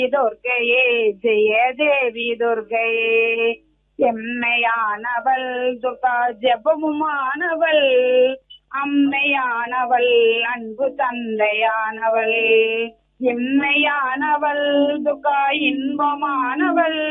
துர்க்கையே ஜெய தேவி துர்க்கையே எம்மையானவள் துர்கா ஜெபமுமானவள் அம்மையானவள் அன்பு தந்தையானவள் எம்மையானவள் துர்கா இன்பமானவள்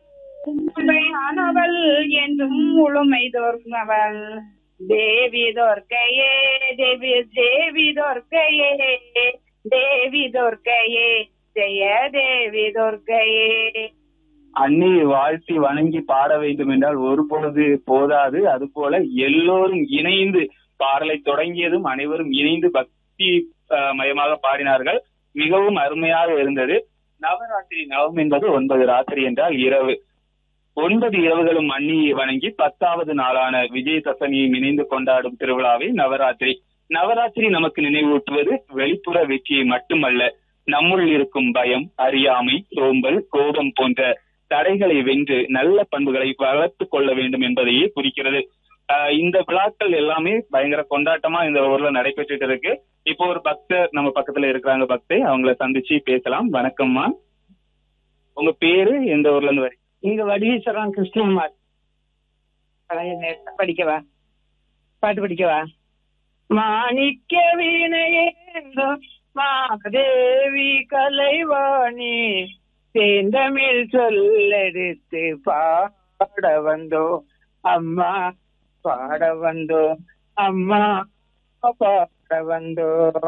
உண்மையானவள் என்றும் முழுமை தோற்கவள் தேவி துர்க்கையே தேவி தேவி துர்க்கையே தேவி துர்க்கையே ஜெய தேவி துர்க்கையே அன்னையை வாழ்த்தி வணங்கி பாட வேண்டும் என்றால் ஒரு பொழுது போதாது அது போல எல்லோரும் இணைந்து பாடலை தொடங்கியதும் அனைவரும் இணைந்து பக்தி அஹ், மயமாக பாடினார்கள் மிகவும் அருமையாக இருந்தது நவராத்திரி நவம் என்பது ஒன்பது ராத்திரி என்றால் இரவு ஒன்பது இரவுகளும் அன்னியை வணங்கி பத்தாவது நாளான விஜய தசமியை நினைந்து கொண்டாடும் திருவிழாவை நவராத்திரி நவராத்திரி நமக்கு நினைவூட்டுவது வெளிப்புற வெற்றியை மட்டுமல்ல நம்முள் இருக்கும் பயம் அறியாமை சோம்பல் கோபம் போன்ற தடைகளை வென்று நல்ல பண்புகளை வளர்த்துக் கொள்ள வேண்டும் என்பதையே குறிக்கிறது ஆஹ் இந்த விழாக்கள் எல்லாமே பயங்கர கொண்டாட்டமா இந்த ஊர்ல நடைபெற்றுட்டு இருக்கு இப்போ ஒரு பக்தர் நம்ம பக்கத்துல இருக்கிறாங்க பக்தை அவங்கள சந்திச்சு பேசலாம் வணக்கம்மா உங்க பேரு எந்த ஊர்ல இருந்து வரீங்க இங்க வடீஸ்வரம் கிருஷ்ணகுமார் பழைய நேரத்தை படிக்கவா பாட்டு படிக்கவா மாணிக்க வீணையேந்தும் மாதேவி கலைவாணி தேந்தமிழ் சொல்லெடுத்து பாட வந்தோ அம்மா பாட வந்தோ அம்மா பாட வந்தோ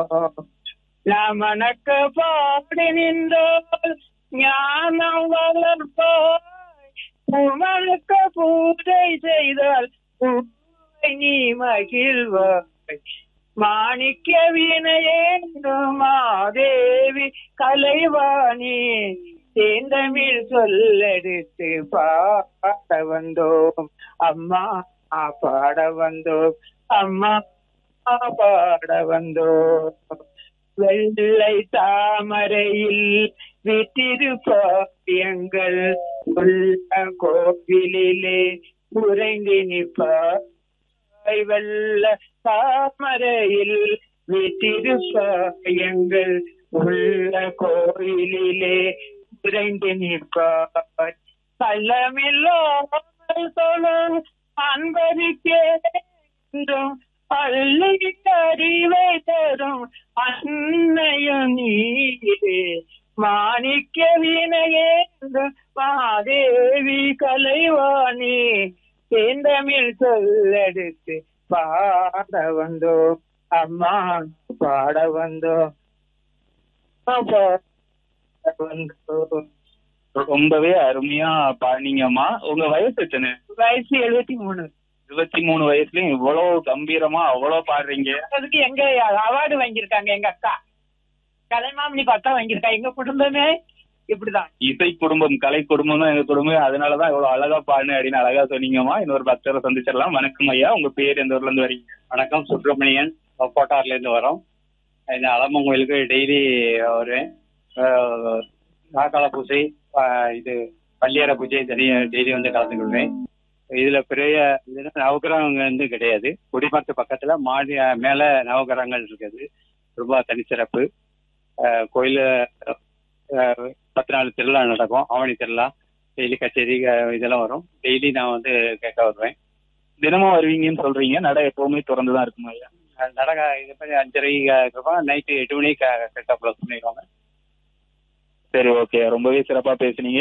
நாம் மணக்க பாடி நின்றோல் ஞானம் வளர்ப்பாய் உமனுக்கு பூஜை செய்தால் பூவை நீ மகிழ்வாய் மாணிக்க வீணையேந்து மாதேவி கலைவாணி தேந்தமிழ் சொல்லெடுத்து பாட வந்தோம் அம்மா பாட வந்தோம் அம்மா பாட வந்தோம் வெள்ளை தாமரையில் விட்டிருப்பாய் எங்கள் உள்ள கோவிலிலே உறைந்து நிற்பாய் வெள்ள தாமரையில் விட்டிருப்பாய் எங்கள் உள்ள கோயிலிலே உறைந்து நிற்பாய் கள்ளமில்லாமல் தொழும் அன்பரிக்கே என்றும் அள்ளி அறிவை தரும் அன்னையும் நீரே மாணிக்க வினையேந்து மாதேவி கலைவாணி தேந்தமிழ் சொல்லெடுத்து பாட வந்தோம் அம்மா பாட வந்தோம் பாட வந்தோம் ரொம்பவே அருமையா பாடினீங்கம்மா உங்க வயசு எத்தனை வயசு எழுபத்தி மூணு இருபத்தி மூணு வயசுலயும் இவ்வளவு கம்பீரமா அவ்வளவு பாடுறீங்க அதுக்கு எங்க அவார்டு வாங்கியிருக்காங்க எங்க அக்கா கலைமாமணி பார்த்தா வாங்கியிருக்கா எங்க குடும்பமே இப்படிதான் இசை குடும்பம் கலை குடும்பம் தான் எங்க குடும்பம் அதனாலதான் இவ்வளவு அழகா பாடுனேன் அப்படின்னு அழகா சொன்னீங்கம்மா இன்னொரு பக்தரை சந்திச்சிடலாம் வணக்கம் ஐயா உங்க பேர் எந்த ஊர்ல இருந்து வரீங்க வணக்கம் சுப்பிரமணியன் கோட்டார்ல இருந்து வரோம் இந்த அலம்பம் கோயிலுக்கு டெய்லி வருவேன் அஹ், நாக்கால பூஜை அஹ், இது பள்ளியற பூஜை டெய்லி வந்து கலந்துக்கிடுவேன் இதுல பெரிய இதுல நவகிரகங்கள் வந்து கிடையாது குடிமரத்து பக்கத்துல மாடி மேல நவகிரகங்கள் இருக்குது ரொம்ப தனிச்சிறப்பு அஹ், கோயில்ல அஹ், பத்து நாள் திருவிழா நடக்கும் ஆவணி திருவிழா டெய்லி கச்சேரி அஹ், இதெல்லாம் வரும் டெய்லி நான் வந்து கேட்க வருவேன் தினமும் வருவீங்கன்னு சொல்றீங்க நடை எப்பவுமே திறந்துதான் இருக்குமா ஐயா நடக்க இது மாதிரி அஞ்சரை இருப்போம் நைட்டு எட்டு மணிக்கு கரெக்டாக ப்ளஸ் பண்ணிடுவாங்க சரி ஓகே ரொம்பவே சிறப்பா பேசுனீங்க